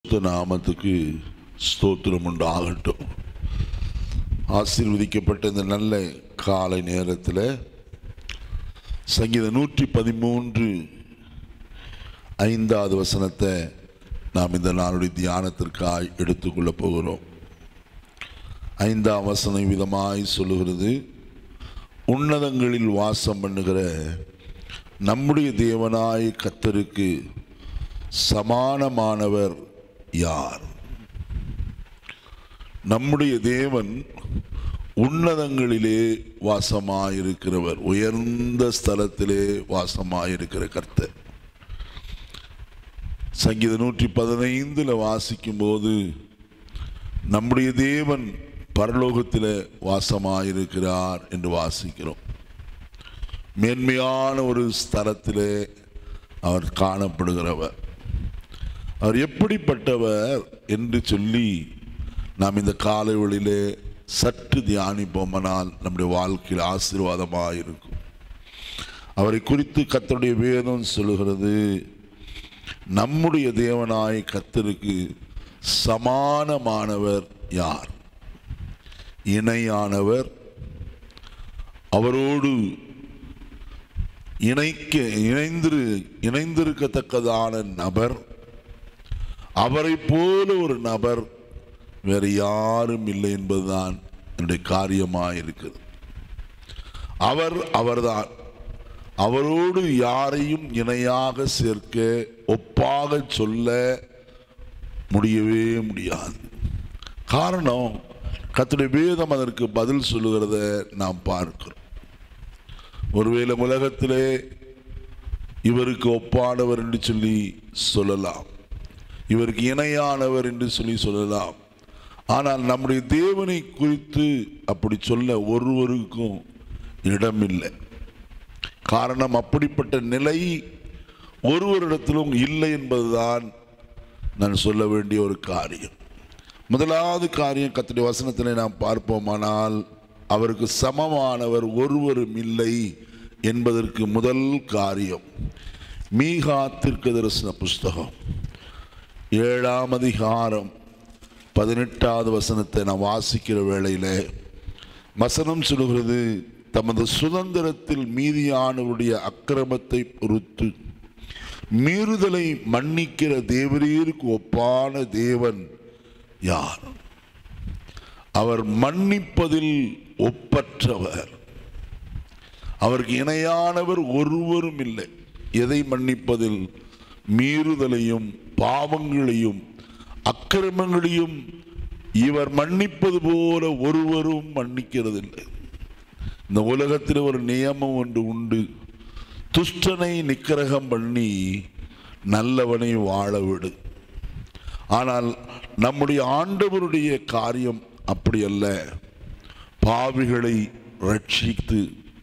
பரிசுத்த நாமத்துக்கு ஸ்தோத்திரம் உண்டாகட்டும் ஆசீர்வதிக்கப்பட்ட இந்த நல்ல காலை நேரத்தில் சங்கீதம் நூற்றி பதிமூன்று ஐந்தாவது வசனத்தை நாம் இந்த நாளுடைய தியானத்திற்காய் எடுத்துக்கொள்ள போகிறோம் ஐந்தாம் வசனம் விதமாய் சொல்லுகிறது உன்னதங்களில் வாசம் பண்ணுகிற நம்முடைய தேவனாய் கத்தருக்கு சமானமானவர் யார் நம்முடைய தேவன் உன்னதங்களிலே வாசமாயிருக்கிறவர் உயர்ந்த ஸ்தலத்திலே வாசமாயிருக்கிற கர்த்தர் சங்கீத நூற்றி பதினைந்தில் வாசிக்கும்போது நம்முடைய தேவன் பரலோகத்தில் வாசமாயிருக்கிறார் என்று வாசிக்கிறோம் மேன்மையான ஒரு ஸ்தலத்திலே அவர் காணப்படுகிறவர் அவர் எப்படிப்பட்டவர் என்று சொல்லி நாம் இந்த காலைவெளியிலே சற்று தியானிப்போமானால் நம்முடைய வாழ்க்கையில் ஆசீர்வாதமாக இருக்கும் அவரை குறித்து கத்தருடைய வேதம் சொல்லுகிறது நம்முடைய தேவனாய் கத்தருக்கு சமானமானவர் யார் இணையானவர் அவரோடு இணைக்க இணைந்திரு இணைந்திருக்கத்தக்கதான நபர் அவரை போல ஒரு நபர் வேறு யாரும் இல்லை என்பதுதான் என்னுடைய காரியமாக இருக்குது அவர் அவர்தான் அவரோடு யாரையும் இணையாக சேர்க்க ஒப்பாக சொல்ல முடியவே முடியாது காரணம் கத்துடைய வேதம் அதற்கு பதில் சொல்லுகிறத நாம் பார்க்கிறோம் ஒருவேளை உலகத்திலே இவருக்கு ஒப்பானவர் என்று சொல்லி சொல்லலாம் இவருக்கு இணையானவர் என்று சொல்லி சொல்லலாம் ஆனால் நம்முடைய தேவனை குறித்து அப்படி சொல்ல ஒருவருக்கும் இடமில்லை காரணம் அப்படிப்பட்ட நிலை ஒருவரிடத்திலும் இல்லை என்பதுதான் நான் சொல்ல வேண்டிய ஒரு காரியம் முதலாவது காரியம் கத்துடைய வசனத்தில் நாம் பார்ப்போமானால் அவருக்கு சமமானவர் ஒருவரும் இல்லை என்பதற்கு முதல் காரியம் மீகா தீர்க்க தரிசன புஸ்தகம் ஏழாம் அதிகாரம் பதினெட்டாவது வசனத்தை நான் வாசிக்கிற வேளையில் வசனம் சொல்கிறது தமது சுதந்திரத்தில் மீதியானவருடைய அக்கிரமத்தை பொறுத்து மீறுதலை மன்னிக்கிற தேவரீருக்கு ஒப்பான தேவன் யார் அவர் மன்னிப்பதில் ஒப்பற்றவர் அவருக்கு இணையானவர் ஒருவரும் இல்லை எதை மன்னிப்பதில் மீறுதலையும் பாவங்களையும் அக்கிரமங்களையும் இவர் மன்னிப்பது போல ஒருவரும் மன்னிக்கிறதில்லை இந்த உலகத்தில் ஒரு நியமம் ஒன்று உண்டு துஷ்டனை நிக்கிரகம் பண்ணி நல்லவனை வாழ விடு ஆனால் நம்முடைய ஆண்டவருடைய காரியம் அப்படி அல்ல பாவிகளை ரட்சித்து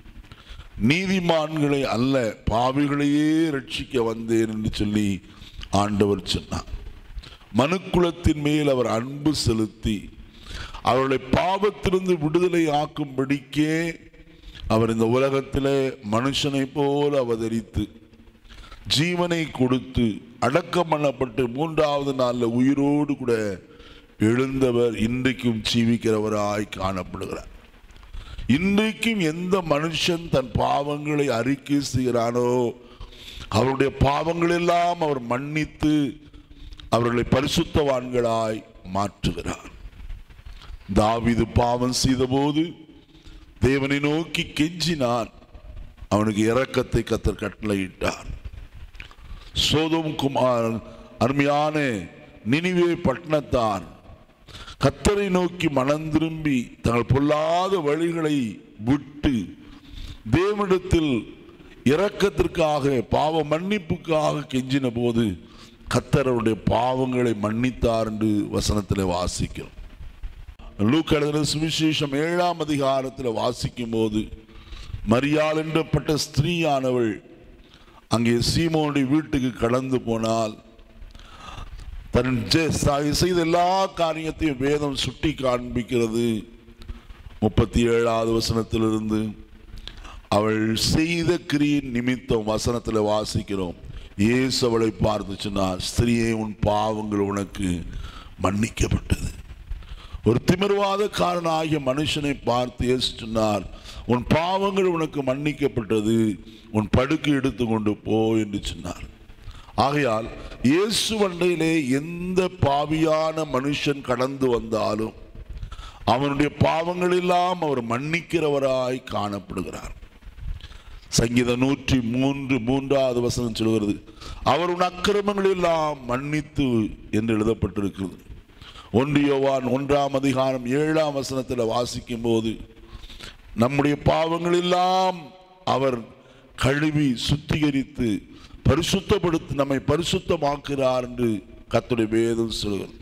நீதிமான்களை அல்ல பாவிகளையே ரட்சிக்க வந்தேன் என்று சொல்லி ஆண்டவர் சொன்னார் மனுக்குலத்தின் மேல் அவர் அன்பு செலுத்தி அவர்களை பாவத்திலிருந்து விடுதலை ஆக்கும்படிக்கே அவர் இந்த உலகத்தில் மனுஷனை போல அவதரித்து ஜீவனை கொடுத்து அடக்கம் பண்ணப்பட்டு மூன்றாவது நாளில் உயிரோடு கூட எழுந்தவர் இன்றைக்கும் ஜீவிக்கிறவராய் காணப்படுகிறார் இன்றைக்கும் எந்த மனுஷன் தன் பாவங்களை அறிக்கை செய்கிறானோ அவருடைய பாவங்கள் எல்லாம் அவர் மன்னித்து அவர்களை பரிசுத்தவான்களாய் மாற்றுகிறார் தாவிது பாவம் செய்தபோது தேவனை நோக்கி கெஞ்சினான் அவனுக்கு இரக்கத்தை கத்தர் கட்டளையிட்டார் சோதம் குமார் அருமையான நினிவே பட்டணத்தார் கத்தரை நோக்கி மனம் திரும்பி தங்கள் பொல்லாத வழிகளை விட்டு தேவனிடத்தில் இரக்கத்திற்காக பாவ மன்னிப்புக்காக கெஞ்சின போது கத்தருடைய பாவங்களை மன்னித்தார் என்று வசனத்தில் வாசிக்கிறோம் லூக் எழுதின சுவிசேஷம் ஏழாம் அதிகாரத்தில் வாசிக்கும் போது மரியாள் என்றப்பட்ட ஸ்திரீயானவள் அங்கே சீமோனுடைய வீட்டுக்கு கடந்து போனால் தன் ஜெ- செய்த எல்லா காரியத்தையும் வேதம் சுட்டி காண்பிக்கிறது முப்பத்தி ஏழாவது வசனத்திலிருந்து அவள் செய்த கிரியின் நிமித்தம் வசனத்தில் வாசிக்கிறோம் இயேசு அவளை பார்த்து சொன்னார் ஸ்திரியே உன் பாவங்கள் உனக்கு மன்னிக்கப்பட்டது ஒரு திமிர்வாதக்காரனாகிய மனுஷனை பார்த்து இயேசு சொன்னார் உன் பாவங்கள் உனக்கு மன்னிக்கப்பட்டது உன் படுக்கை எடுத்து கொண்டு போ என்று சொன்னார் ஆகையால் இயேசு வண்டையிலே எந்த பாவியான மனுஷன் கடந்து வந்தாலும் அவனுடைய பாவங்கள் எல்லாம் அவர் மன்னிக்கிறவராய் காணப்படுகிறார் சங்கீதம் நூற்றி மூன்று மூன்றாவது வசனம் சொல்கிறது அவர் உன் அக்கிரமங்கள் எல்லாம் மன்னித்து என்று எழுதப்பட்டிருக்கிறது ஒன்று யோவான் ஒன்றாம் அதிகாரம் ஏழாம் வசனத்தில் வாசிக்கும் போது நம்முடைய பாவங்கள் எல்லாம் அவர் கழுவி சுத்திகரித்து பரிசுத்தப்படுத்தி நம்மை பரிசுத்தமாக்குகிறார் என்று கத்துடைய வேதம் சொல்கிறது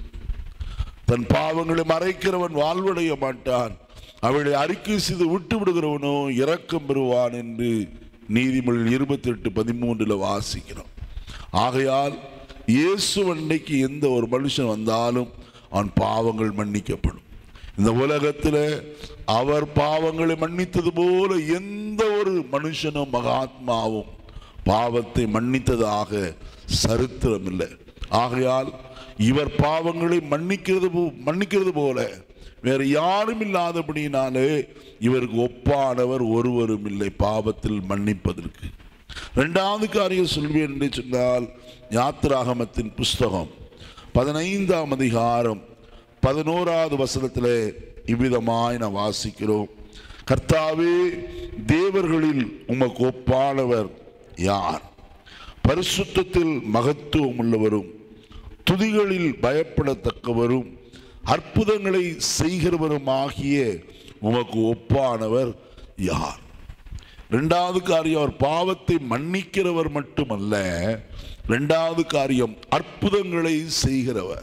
தன் பாவங்களை மறைக்கிறவன் வாழ்வடைய மாட்டான் அவளை அறிக்கை செய்து விட்டு விடுகிறவனோ இரக்கம் பெறுவான் என்று நீதிமொழி இருபத்தி எட்டு பதிமூன்றுல வாசிக்கிறோம் ஆகையால் இயேசு அன்னைக்கு எந்த ஒரு மனுஷன் வந்தாலும் அவன் பாவங்கள் மன்னிக்கப்படும் இந்த உலகத்தில் அவர் பாவங்களை மன்னித்தது போல எந்த ஒரு மனுஷனும் மகாத்மாவும் பாவத்தை மன்னித்ததாக சரித்திரம் இல்லை ஆகையால் இவர் பாவங்களை மன்னிக்கிறது போ- மன்னிக்கிறது போல வேற யாரும் இல்லாதபடியினாலே இவருக்கு ஒப்பானவர் ஒருவரும் இல்லை பாவத்தில் மன்னிப்பதற்கு இரண்டாவது காரியம் சொல்வேன் என்று சொன்னால் யாத்திராகமத்தின் புஸ்தகம் பதினைந்தாம் அதிகாரம் பதினோராவது வசனத்திலே இவ்விதமாய் நான் வாசிக்கிறோம் கர்த்தாவே தேவர்களில் உமக்கு ஒப்பானவர் யார் பரிசுத்தத்தில் மகத்துவம் உள்ளவரும் துதிகளில் பயப்படத்தக்கவரும் அற்புதங்களை செய்கிறவருமாகிய உமக்கு ஒப்பானவர் யார் இரண்டாவது காரியம் அவர் பாவத்தை மன்னிக்கிறவர் மட்டுமல்ல இரண்டாவது காரியம் அற்புதங்களை செய்கிறவர்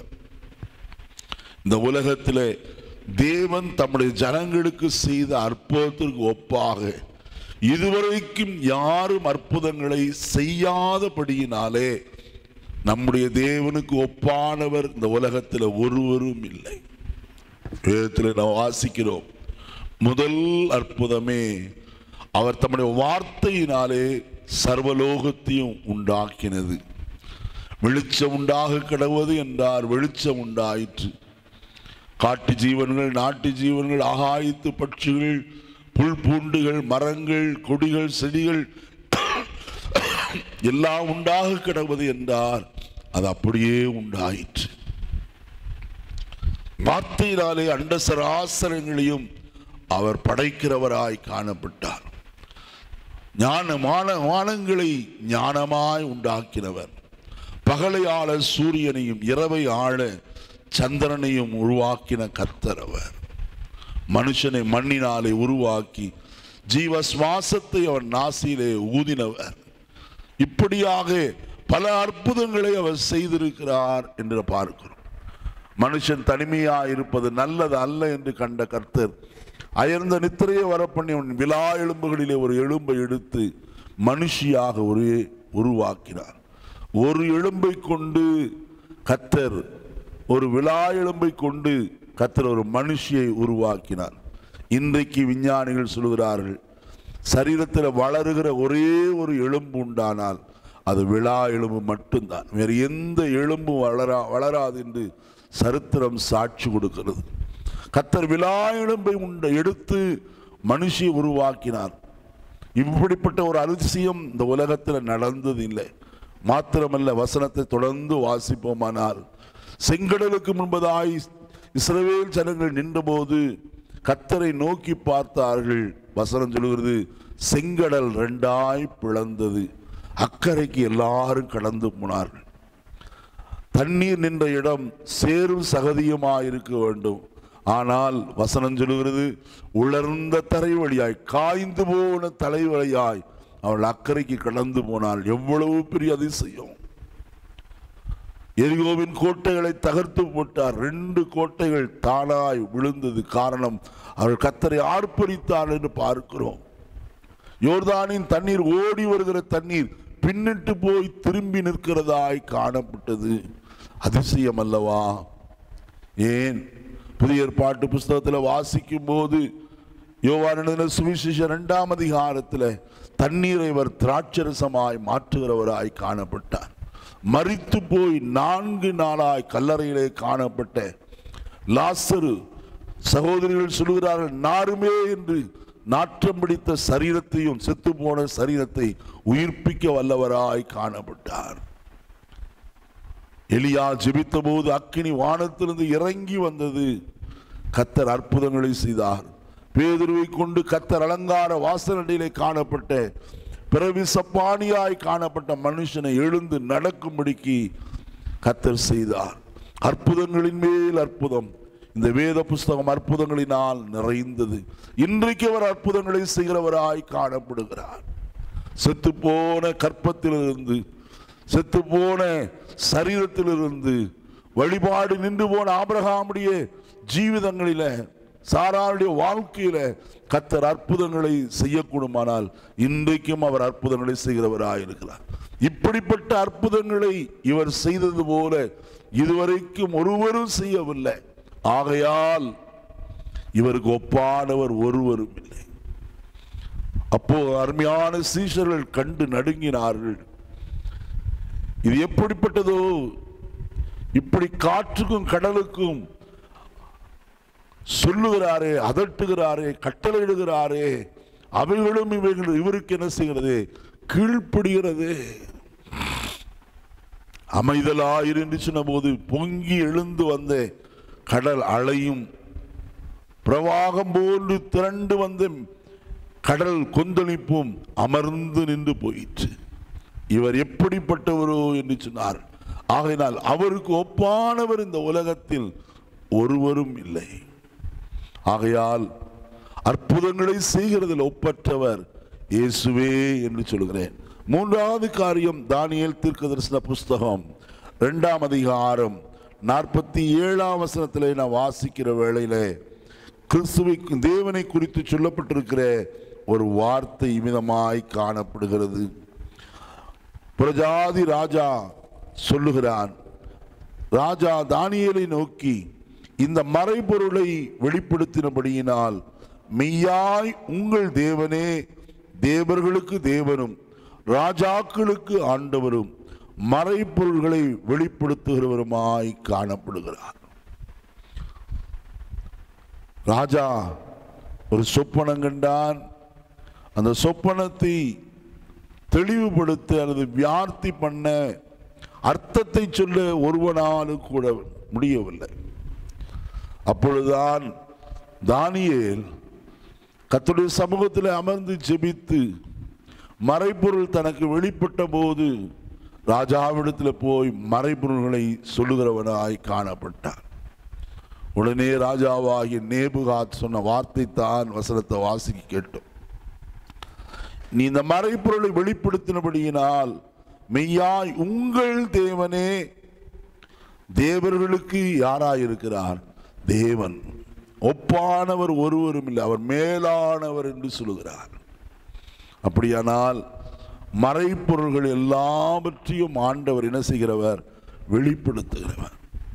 இந்த உலகத்திலே தேவன் தம்முடைய ஜனங்களுக்கு செய்த அற்புதத்திற்கு ஒப்பாக இதுவரைக்கும் யாரும் அற்புதங்களை செய்யாதபடியினாலே நம்முடைய தேவனுக்கு ஒப்பானவர் இந்த உலகத்தில் ஒருவரும் இல்லை வேதத்தில் நாம் வாசிக்கிறோம் முதல் அற்புதமே அவர் தம்முடைய வார்த்தையினாலே சர்வலோகத்தையும் உண்டாக்கினது வெளிச்சம் உண்டாக கிடவது என்றார் வெளிச்சம் உண்டாயிற்று காட்டு ஜீவன்கள் நாட்டு ஜீவன்கள் ஆகாயத்து பட்சிகள் புல் பூண்டுகள் மரங்கள் கொடிகள் செடிகள் எல்லாம் உண்டாக கிடவது என்றார் அது அப்படியே உண்டாயிற்று வார்த்தையினாலே அண்ட சராசரங்களையும் அவர் படைக்கிறவராய் காணப்பட்டார் ஞானமான வானங்களை ஞானமாய் உண்டாக்கினவர் பகலை ஆள சூரியனையும் இரவை ஆள சந்திரனையும் உருவாக்கின கர்த்தர் அவர் மனுஷனை மண்ணினாலே உருவாக்கி ஜீவ சுவாசத்தை அவன் நாசியிலே ஊதினவர் இப்படியாக பல அற்புதங்களை அவர் செய்திருக்கிறார் என்று பார்க்கிறோம் மனுஷன் தனிமையா இருப்பது நல்லது அல்ல என்று கண்ட கர்த்தர் அயர்ந்த நித்திரையை வரப்பண்ணி அவன் விழா எலும்புகளிலே ஒரு எலும்பை எடுத்து மனுஷியாக ஒரு உருவாக்கினார் ஒரு எலும்பை கொண்டு கர்த்தர் ஒரு விழா எலும்பை கொண்டு கர்த்தர் ஒரு மனுஷியை உருவாக்கினார் இன்றைக்கு விஞ்ஞானிகள் சொல்கிறார்கள் சரீரத்தில் வளருகிற ஒரே ஒரு எலும்பு உண்டானால் அது விழா எலும்பு மட்டும்தான் வேறு எந்த எலும்பும் வளரா வளராது என்று சரித்திரம் சாட்சி கொடுக்கிறது கத்தர் விழா எலும்பை உண்ட எடுத்து மனுஷியை உருவாக்கினார் இப்படிப்பட்ட ஒரு அதிசயம் இந்த உலகத்தில் நடந்தது இல்லை மாத்திரமல்ல வசனத்தை தொடர்ந்து வாசிப்போமானால் செங்கடலுக்கு முன்பதாய் இஸ்ரவேல் ஜனங்கள் நின்றபோது கத்தரை நோக்கி பார்த்தார்கள் வசனம் சொல்கிறது செங்கடல் ரெண்டாய் பிளந்தது அக்கறைக்கு எல்லாரும் கடந்து போனார்கள் தண்ணீர் நின்ற இடம் சேரும் சகதியுமாய் இருக்க வேண்டும் ஆனால் வசனம் சொல்லுகிறது உலர்ந்த தரை வழியாய் காய்ந்து போன தலை வழியாய் அவள் அக்கறைக்கு கடந்து போனாள் எவ்வளவு பெரிய அதிசயம் எரிகோவின் கோட்டைகளை தகர்த்து போட்டார் ரெண்டு கோட்டைகள் தானாய் விழுந்தது காரணம் அவள் கத்தரை ஆர்ப்பரித்தாள் என்று பார்க்கிறோம் யோர்தானின் தண்ணீர் ஓடி வருகிற தண்ணீர் பின்னிட்டு போய் திரும்பி நிற்கிறதாய் காணப்பட்டது அதிசயம் அல்லவா ஏன் புதிய ஏற்பாட்டு புஸ்தகத்தில் வாசிக்கும் போது யோவான் எழுதின சுவிசேஷம் இரண்டாம் அதிகாரத்தில் தண்ணீரை இவர் திராட்சரசமாய் மாற்றுகிறவராய் காணப்பட்டார் மரித்து போய் நான்கு நாளாய் கல்லறையிலே காணப்பட்ட லாசரு சகோதரிகள் சொல்கிறார்கள் நாருமே என்று நாற்றம் பிடித்த சரீரத்தையும் செத்து போன சரீரத்தை உயிர்ப்பிக்க வல்லவராய் காணப்பட்டார் எலியா ஜெபித்த போது அக்கினி வானத்திலிருந்து இறங்கி வந்தது கத்தர் அற்புதங்களை செய்தார் பேதுருவை கொண்டு கத்தர் அலங்கார வாசலடியிலே காணப்பட்ட பிறவி சப்பானியாய் காணப்பட்ட மனுஷனை எழுந்து நடக்கும்படிக்கு கத்தர் செய்தார் அற்புதங்களின் மேல் அற்புதம் இந்த வேத புஸ்தகம் அற்புதங்களினால் நிறைந்தது இன்றைக்கு அவர் அற்புதங்களை செய்கிறவராய் காணப்படுகிறார் செத்து போன கற்பத்திலிருந்து செத்து போன சரீரத்திலிருந்து வழிபாடு நின்று போன ஆபிரகாமுடைய ஜீவிதங்களில சாராளுடைய வாழ்க்கையில கத்தர் அற்புதங்களை செய்யக்கூடுமானால் இன்றைக்கும் அவர் அற்புதங்களை செய்கிறவராய் இருக்கிறார் இப்படிப்பட்ட அற்புதங்களை இவர் செய்தது போல இதுவரைக்கும் ஒருவரும் செய்யவில்லை ஆகையால் இவருக்கு ஒப்பானவர் ஒருவரும் இல்லை அப்போ அருமையான சீஷர்கள் கண்டு நடுங்கினார்கள் இது எப்படிப்பட்டதோ இப்படி காற்றுக்கும் கடலுக்கும் சொல்லுகிறாரே அதட்டுகிறாரே கட்டளையிடுகிறாரே அவைகளும் இவைகள் இவருக்கு என்ன செய்கிறது கீழ்ப்படுகிறது அமைதலாயிரு என்று சொன்னபோது பொங்கி எழுந்து வந்த கடல் அலையும் பிரவாகம் போன்று திரண்டு வந்த கடல் கொந்தளிப்பும் அமர்ந்து நின்று போயிற்று இவர் எப்படிப்பட்டவரோ என்று சொன்னார் ஆகையினால் அவருக்கு ஒப்பானவர் இந்த உலகத்தில் ஒருவரும் இல்லை ஆகையால் அற்புதங்களை செய்கிறதில் ஒப்பற்றவர் இயேசுவே என்று சொல்கிறேன் மூன்றாவது காரியம் தானியேல் தீர்க்க தரிசன புஸ்தகம் இரண்டாம் அதிகாரம் நாற்பத்தி ஏழாம் வசனத்திலே நான் வாசிக்கிற வேளையிலே கிறிஸ்துவை தேவனை குறித்து சொல்லப்பட்டிருக்கிற ஒரு வார்த்தை இமிதமாய் காணப்படுகிறது பிரஜாதி ராஜா சொல்லுகிறான் ராஜா தானியேலை நோக்கி இந்த மறைபொருளை வெளிப்படுத்தினபடியினால் மெய்யாய் உங்கள் தேவனே தேவர்களுக்கு தேவனும் ராஜாக்களுக்கு ஆண்டவரும் மறைபொருள்களை வெளிப்படுத்துகிறவருமாய் காணப்படுகிறார் ராஜா ஒரு சொப்பனம் கண்டான் அந்த சொப்பனத்தை தெளிவுபடுத்த அல்லது வியார்த்தி பண்ண அர்த்தத்தை சொல்ல ஒருவனாலும் கூட முடியவில்லை அப்பொழுதுதான் தானியேல் கர்த்தருடைய சமூகத்தில் அமர்ந்து ஜெபித்து மறைபொருள் தனக்கு வெளிப்பட்ட போது ராஜாவிடத்தில் போய் மறைபொருள்களை சொல்லுகிறவனாய் காணப்பட்டான் உடனே ராஜாவாகிய நேபுகாத் சொன்ன வார்த்தை தான் வசனத்தை வாசிக்க கேட்டோம் நீ இந்த மறைப்பொருளை வெளிப்படுத்தினபடியினால் மெய்யாய் உங்கள் தேவனே தேவர்களுக்கு யாராயிருக்கிறார் தேவன் ஒப்பானவர் ஒருவரும் இல்லை அவர் மேலானவர் என்று சொல்லுகிறார் அப்படியானால் மறைப்பொருள்கள் எல்லாவற்றையும் ஆண்டவர் என்ன செய்கிறவர் வெளிப்படுத்துகிறவர்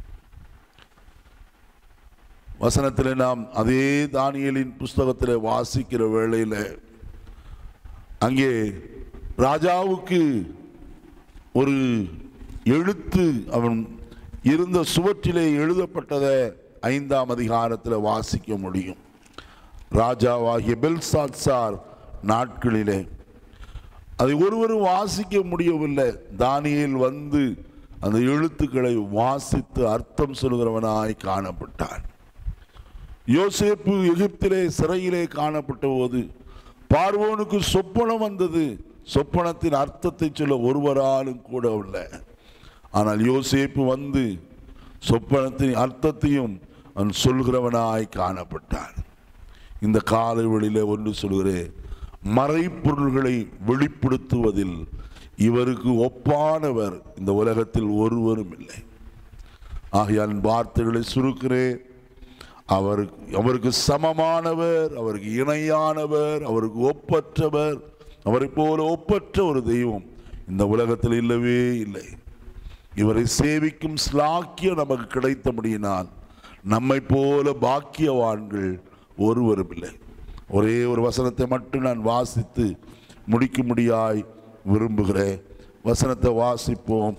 வசனத்தில் நாம் அதே தானியலின் புஸ்தகத்தில் வாசிக்கிற வேளையில் அங்கே ராஜாவுக்கு ஒரு எழுத்து அவன் இருந்த சுவற்றிலே எழுதப்பட்டதை ஐந்தாம் அதிகாரத்தில் வாசிக்க முடியும் ராஜாவாகிய பெல்சாத்சார் நாட்களிலே அதை ஒருவரும் வாசிக்க முடியவில்லை தானியேல் வந்து அந்த எழுத்துக்களை வாசித்து அர்த்தம் சொல்கிறவனாய் காணப்பட்டான் யோசேப்பு எகிப்திலே சிறையிலே காணப்பட்ட போது பார்வோனுக்கு சொப்பனம் வந்தது சொப்பனத்தின் அர்த்தத்தை சொல்ல ஒருவராலும் கூட இல்லை ஆனால் யோசேப்பு வந்து சொப்பனத்தின் அர்த்தத்தையும் அவன் சொல்கிறவனாய் காணப்பட்டான் இந்த காலை வெளியில ஒன்று சொல்கிறேன் மறைப்பொருள்களை வெளிப்படுத்துவதில் இவருக்கு ஒப்பானவர் இந்த உலகத்தில் ஒருவரும் இல்லை ஆகையால் என் வார்த்தைகளை சுருக்கிறேன் அவருக்கு அவருக்கு சமமானவர் அவருக்கு இணையானவர் அவருக்கு ஒப்பற்றவர் அவரை போல ஒப்பற்ற ஒரு தெய்வம் இந்த உலகத்தில் இல்லவே இல்லை இவரை சேவிக்கும் ஸ்லாக்கியம் நமக்கு கிடைத்தபடியினால் நம்மை போல பாக்கியவான்கள் ஒருவரும் இல்லை ஒரே ஒரு வசனத்தை மட்டும் நான் வாசித்து முடிக்கும்படியாய் விரும்புகிறேன் வசனத்தை வாசிப்போம்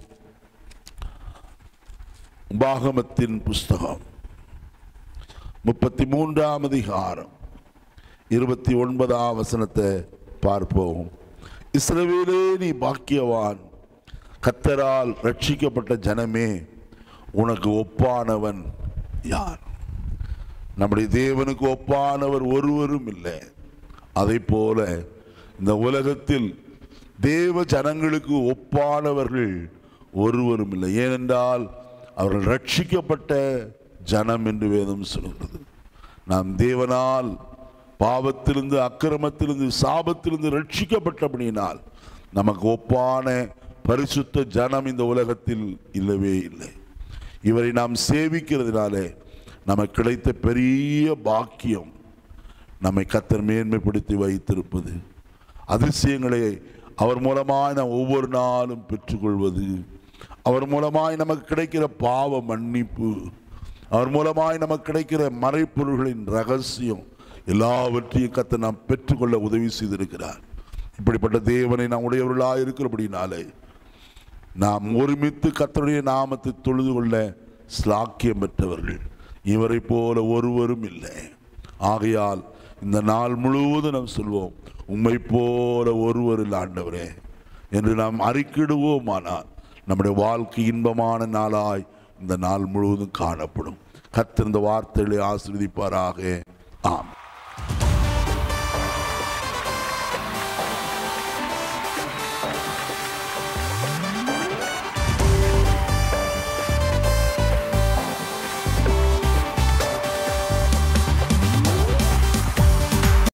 உபாகமத்தின் புஸ்தகம் முப்பத்தி மூன்றாம் அதிகாரம் இருபத்தி ஒன்பதாம் வசனத்தை பார்ப்போம் இஸ்ரவேலே நீ பாக்கியவான் கத்தரால் ரட்சிக்கப்பட்ட ஜனமே உனக்கு ஒப்பானவன் யார் நம்முடைய தேவனுக்கு ஒப்பானவர் ஒருவரும் இல்லை அதை போல இந்த உலகத்தில் தேவ ஜனங்களுக்கு ஒப்பானவர்கள் ஒருவரும் இல்லை ஏனென்றால் அவர்கள் ரட்சிக்கப்பட்ட ஜனம் என்று வேதம் சொல்கிறது நாம் தேவனால் பாவத்திலிருந்து அக்கிரமத்திலிருந்து சாபத்திலிருந்து ரட்சிக்கப்பட்டபடியினால் நமக்கு ஒப்பான பரிசுத்த ஜனம் இந்த உலகத்தில் இல்லவே இல்லை இவரை நாம் சேவிக்கிறதுனாலே நமக்கு கிடைத்த பெரிய பாக்கியம் நம்மை கத்தர் மேன்மைப்படுத்தி வைத்திருப்பது அதிசயங்களை அவர் மூலமாய் நாம் ஒவ்வொரு நாளும் பெற்றுக்கொள்வது அவர் மூலமாய் நமக்கு கிடைக்கிற பாவ மன்னிப்பு அவர் மூலமாய் நமக்கு கிடைக்கிற மறைப்பொருள்களின் ரகசியம் எல்லாவற்றையும் கத்த நாம் பெற்றுக்கொள்ள உதவி செய்திருக்கிறார் இப்படிப்பட்ட தேவனை நாம் உடையவர்களாக இருக்கிறபடினாலே நாம் ஒருமித்து கத்தருடைய நாமத்தை தொழுது கொள்ள ஸ்லாக்கியம் பெற்றவர்கள் இவரை போல ஒருவரும் இல்லை ஆகையால் இந்த நாள் முழுவதும் நாம் சொல்வோம் உம்மை போல ஒருவர் இல்லை ஆண்டவரே என்று நாம் அறிக்கிடுவோமானால் நம்முடைய வாழ்க்கை இன்பமான நாளாய் இந்த நாள் முழுவதும் காணப்படும் கத்திருந்த வார்த்தைகளை ஆசிர்வதிப்பாராக ஆம்